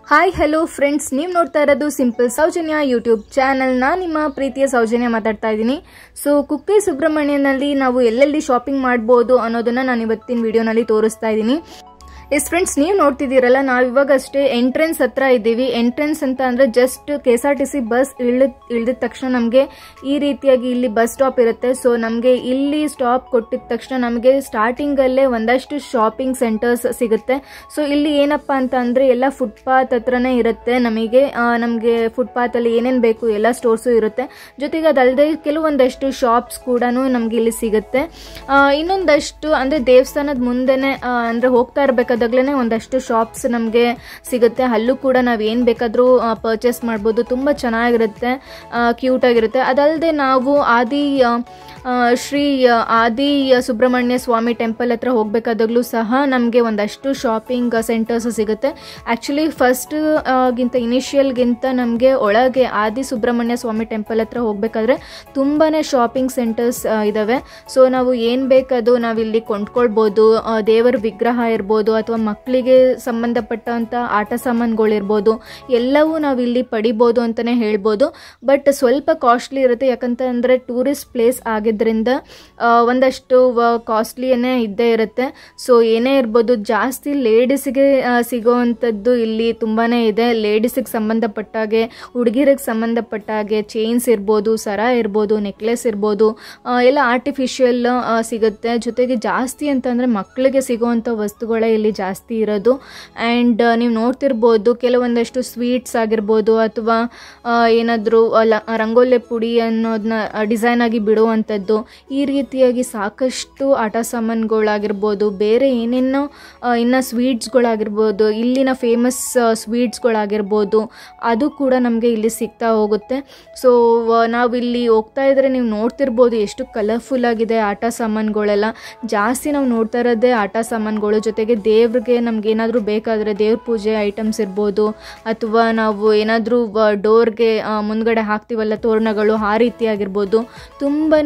hi hello friends ನೀವು ನೋಡ್ತಾ ಇರೋದು ಸಿಂಪಲ್ ಸೌಜನ್ಯ ಯೂಟ್ಯೂಬ್ ಚಾನಲ್ ನಾನು ನಿಮ್ಮ ಪ್ರೀತಿಯ ಸೌಜನ್ಯ ಮಾತಾಡ್ತಾ ಇದ್ದೀನಿ ಸೊ ಕುಕ್ಕೆ ಸುಬ್ರಹ್ಮಣ್ಯನಲ್ಲಿ ನಾವು ಎಲ್ಲೆಲ್ಲಿ ಶಾಪಿಂಗ್ ಮಾಡ್ಬೋದು ಅನ್ನೋದನ್ನ ನಾನು ಇವತ್ತಿನ ವಿಡಿಯೋನಲ್ಲಿ ತೋರಿಸ್ತಾ ಇದ್ದೀನಿ ಎಸ್ ಫ್ರೆಂಡ್ಸ್ ನೀವು ನೋಡ್ತಿದ್ದೀರಲ್ಲ ನಾವು ಇವಾಗ ಅಷ್ಟೇ ಎಂಟ್ರೆನ್ಸ್ ಹತ್ರ ಇದ್ದೀವಿ ಎಂಟ್ರೆನ್ಸ್ ಅಂತ ಅಂದ್ರೆ just K S R T C bus ಇಳಿದ ಇಳಿದ ತಕ್ಷಣ ನಮಗೆ ಈ ರೀತಿಯಾಗಿ ಇಲ್ಲಿ ಬಸ್ ಸ್ಟಾಪ್ ಇರುತ್ತೆ ಸೊ ನಮಗೆ ಇಲ್ಲಿ ಸ್ಟಾಪ್ ಕೊಟ್ಟಿದ ತಕ್ಷಣ ನಮಗೆ ಸ್ಟಾರ್ಟಿಂಗಲ್ಲೇ ಒಂದಷ್ಟು ಶಾಪಿಂಗ್ ಸೆಂಟರ್ಸ್ ಸಿಗುತ್ತೆ ಸೊ ಇಲ್ಲಿ ಏನಪ್ಪ ಅಂತ ಅಂದ್ರೆ ಎಲ್ಲ ಫುಟ್ಪಾತ್ ಹತ್ರನೇ ಇರುತ್ತೆ ನಮಗೆ ನಮಗೆ ಫುಟ್ಪಾತಲ್ಲಿ ಏನೇನು ಬೇಕು ಎಲ್ಲ ಸ್ಟೋರ್ಸು ಇರುತ್ತೆ ಜೊತೆಗೆ ಅದಲ್ಲದೆ ಕೆಲವೊಂದಷ್ಟು ಶಾಪ್ಸ್ ಕೂಡ ನಮ್ಗೆ ಇಲ್ಲಿ ಸಿಗುತ್ತೆ ಆ, ಇನ್ನೊಂದಷ್ಟು ಅಂದ್ರೆ ದೇವಸ್ಥಾನದ ಮುಂದೆನೆ ಆ, ಅಂದ್ರೆ ಹೋಗ್ತಾ ಇರಬೇಕಾದಾಗ್ಲೇ ಒಂದಷ್ಟು ಶಾಪ್ಸ್ ನಮಗೆ ಸಿಗುತ್ತೆ ಅಲ್ಲೂ ಕೂಡ ನಾವು ಏನು ಬೇಕಾದರೂ ಪರ್ಚೇಸ್ ಮಾಡ್ಬೋದು ತುಂಬ ಚೆನ್ನಾಗಿರುತ್ತೆ ಕ್ಯೂಟ್ ಆಗಿರುತ್ತೆ ಅದಲ್ಲದೆ ನಾವು ಆದಿ ಆ, ಆ, ಶ್ರೀ ಆ, ಆದಿ ಸುಬ್ರಹ್ಮಣ್ಯ ಸ್ವಾಮಿ ಟೆಂಪಲ್ ಹತ್ರ ಹೋಗ್ಬೇಕಾದಾಗಲೂ ಸಹ ನಮಗೆ ಒಂದಷ್ಟು ಶಾಪಿಂಗ್ ಸೆಂಟರ್ಸ್ ಸಿಗುತ್ತೆ ಆ್ಯಕ್ಚುಲಿ ಫಸ್ಟ್ ಗಿಂತ ಇನಿಷಿಯಲ್ಗಿಂತ ನಮಗೆ ಒಳಗೆ ಆದಿ ಸುಬ್ರಹ್ಮಣ್ಯ ಸ್ವಾಮಿ ಟೆಂಪಲ್ ಹತ್ರ ಹೋಗ್ಬೇಕಾದ್ರೆ ತುಂಬಾ ಶಾಪಿಂಗ್ ಸೆಂಟರ್ಸ್ ಇದ್ದಾವೆ ಸೊ ನಾವು ಏನು ಬೇಕದು ನಾವಿಲ್ಲಿ ಕೊಂಡ್ಕೊಳ್ಬೋದು ಆ, ದೇವರ ವಿಗ್ರಹ ಇರ್ಬೋದು ಅಥವಾ ಮಕ್ಕಳಿಗೆ ಸಂಬಂಧಪಟ್ಟಂಥ ಆಟ ಸಾಮಾನುಗಳಿರ್ಬೋದು ಎಲ್ಲವೂ ನಾವಿಲ್ಲಿ ಪಡಿಬೋದು ಅಂತಲೇ ಹೇಳ್ಬೋದು ಬಟ್ ಸ್ವಲ್ಪ ಕಾಸ್ಟ್ಲಿ ಇರುತ್ತೆ ಯಾಕಂತ ಅಂದರೆ ಟೂರಿಸ್ಟ್ ಪ್ಲೇಸ್ ಆಗಿದ್ದರಿಂದ ಆ, ಒಂದಷ್ಟು ಕಾಸ್ಟ್ಲಿಯೇ ಇದ್ದೇ ಇರುತ್ತೆ ಸೊ ಏನೇ ಇರ್ಬೋದು ಜಾಸ್ತಿ ಲೇಡೀಸಿಗೆ ಸಿಗೋವಂಥದ್ದು ಇಲ್ಲಿ ತುಂಬಾ ಇದೆ ಲೇಡೀಸಿಗೆ ಸಂಬಂಧಪಟ್ಟಾಗೆ ಹುಡುಗಿರಿಗೆ ಸಂಬಂಧಪಟ್ಟ ಹಾಗೆ ಚೈನ್ಸ್ ಇರ್ಬೋದು ಸರ ಇರ್ಬೋದು ನೆಕ್ಲೆಸ್ ಇರ್ಬೋದು ಆ, ಎಲ್ಲ ಆರ್ಟಿಫಿಷಿಯಲ್ ಸಿಗುತ್ತೆ ಜೊತೆಗೆ ಜಾಸ್ತಿ ಅಂತಂದರೆ ಮಕ್ಕಳಿಗೆ ಸಿಗೋವಂಥ ವಸ್ತುಗಳೇ ಇಲ್ಲಿ ಜಾಸ್ತಿ ಇರೋದು ಆ್ಯಂಡ್ ನೀವು ನೋಡ್ತಿರ್ಬೋದು ಕೆಲವೊಂದಷ್ಟು ಸ್ವೀಟ್ಸ್ ಆಗಿರ್ಬೋದು ಅಥವಾ ಏನಾದರೂ ರಂಗೋಲೆ ಪುಡಿ ಅನ್ನೋದನ್ನ ಡಿಸೈನ್ ಆಗಿ ಬಿಡುವಂಥದ್ದು ಈ ರೀತಿಯಾಗಿ ಸಾಕಷ್ಟು ಆಟ ಸಾಮಾನುಗಳಾಗಿರ್ಬೋದು ಬೇರೆ ಏನೇನೋ ಆ, ಇನ್ನು ಸ್ವೀಟ್ಸ್ಗಳಾಗಿರ್ಬೋದು ಇಲ್ಲಿನ ಫೇಮಸ್ ಸ್ವೀಟ್ಸ್ಗಳಾಗಿರ್ಬೋದು ಅದು ಕೂಡ ನಮಗೆ ಇಲ್ಲಿ ಸಿಗ್ತಾ ಹೋಗುತ್ತೆ ಸೊ ನಾವು ಇಲ್ಲಿ ಹೋಗ್ತಾ ಇದ್ರೆ ನೀವು ನೋಡ್ತಿರ್ಬೋದು ಎಷ್ಟು ಕಲರ್ಫುಲ್ ಆಗಿದೆ ಆಟ ಸಾಮಾನುಗಳೆಲ್ಲ ಜಾಸ್ತಿ ನಾವು ನೋಡ್ತಾ ಇರೋದೇ ಆಟ ಸಾಮಾನುಗಳು ಜೊತೆಗೆ ದೇವ್ರಿಗೆ ನಮ್ಗೆ ಏನಾದರೂ ಬೇಕಾದರೆ ದೇವ್ರ ಪೂಜೆ ಐಟಮ್ಸ್ ಇರ್ಬೋದು ಅಥವಾ ನಾವು ಏನಾದರೂ ಡೋರ್ಗೆ ಮುಂದ್ಗಡೆ ಹಾಕ್ತೀವಲ್ಲ ತೋರಣಗಳು ಆ ರೀತಿಯಾಗಿರ್ಬೋದು ತುಂಬಾ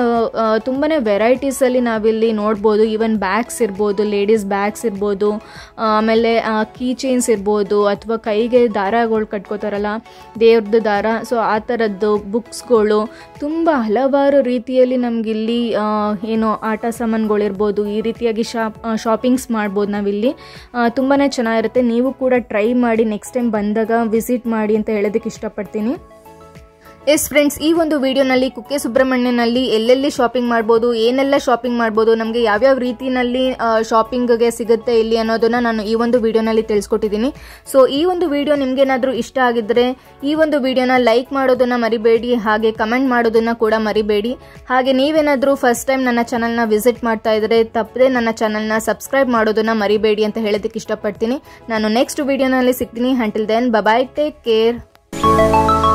ತುಂಬಾ ವೆರೈಟೀಸಲ್ಲಿ ನಾವಿಲ್ಲಿ ನೋಡ್ಬೋದು ಈವನ್ ಬ್ಯಾಗ್ಸ್ ಇರ್ಬೋದು ಲೇಡೀಸ್ ಬ್ಯಾಗ್ಸ್ ಇರ್ಬೋದು ಆಮೇಲೆ ಕೀ ಚೈನ್ಸ್ ಇರ್ಬೋದು ಅಥವಾ ಕೈಗೆ ದಾರಗಳು ಕಟ್ಕೋತಾರಲ್ಲ ದೇವ್ರದ್ದು ದಾರ ಸೊ ಆ ಥರದ್ದು ಬುಕ್ಸ್ಗಳು ತುಂಬ ಹಲವಾರು ರೀತಿಯಲ್ಲಿ ನಮಗಿಲ್ಲಿ ಏನು ಆಟ ಸಾಮಾನುಗಳಿರ್ಬೋದು ಈ ರೀತಿಯಾಗಿ ಶಾಪ್ ಶಾಪಿಂಗ್ಸ್ ಮಾಡ್ಬೋದು ನಾವಿಲ್ಲಿ ತುಂಬಾ ಚೆನ್ನಾಗಿರುತ್ತೆ ನೀವು ಕೂಡ ಟ್ರೈ ಮಾಡಿ ನೆಕ್ಸ್ಟ್ ಟೈಮ್ ಬಂದಾಗ ವಿಸಿಟ್ ಮಾಡಿ ಅಂತ ಹೇಳೋದಕ್ಕೆ ಇಷ್ಟಪಡ್ತೀನಿ ಎಸ್ ಫ್ರೆಂಡ್ಸ್ ಈ ಒಂದು ವಿಡಿಯೋನಲ್ಲಿ ಕುಕ್ಕೆ ಸುಬ್ರಹ್ಮಣ್ಯನಲ್ಲಿ ಎಲ್ಲೆಲ್ಲಿ ಶಾಪಿಂಗ್ ಮಾಡ್ಬೋದು ಏನೆಲ್ಲ ಶಾಪಿಂಗ್ ಮಾಡ್ಬೋದು ನಮಗೆ ಯಾವ್ಯಾವ ರೀತಿಯಲ್ಲಿ ಶಾಪಿಂಗ್ಗೆ ಸಿಗುತ್ತೆ ಇಲ್ಲಿ ಅನ್ನೋದನ್ನ ನಾನು ಈ ಒಂದು ವಿಡಿಯೋನಲ್ಲಿ ತಿಳಿಸ್ಕೊಟ್ಟಿದ್ದೀನಿ ಸೊ ಈ ಒಂದು ವಿಡಿಯೋ ನಿಮ್ಗೇನಾದರೂ ಇಷ್ಟ ಆಗಿದ್ರೆ ಈ ಒಂದು ವಿಡಿಯೋನ ಲೈಕ್ ಮಾಡೋದನ್ನ ಮರಿಬೇಡಿ ಹಾಗೆ ಕಮೆಂಟ್ ಮಾಡೋದನ್ನ ಕೂಡ ಮರಿಬೇಡಿ ಹಾಗೆ ನೀವೇನಾದರೂ ಫಸ್ಟ್ ಟೈಮ್ ನನ್ನ ಚಾನಲ್ನ ವಿಸಿಟ್ ಮಾಡ್ತಾ ಇದ್ರೆ ತಪ್ಪದೆ ನನ್ನ ಚಾನಲ್ನ ಸಬ್ಸ್ಕ್ರೈಬ್ ಮಾಡೋದನ್ನ ಮರಿಬೇಡಿ ಅಂತ ಹೇಳೋದಕ್ಕೆ ಇಷ್ಟಪಡ್ತೀನಿ ನಾನು ನೆಕ್ಸ್ಟ್ ವಿಡಿಯೋನಲ್ಲಿ ಸಿಗ್ತೀನಿ until then bye bye take care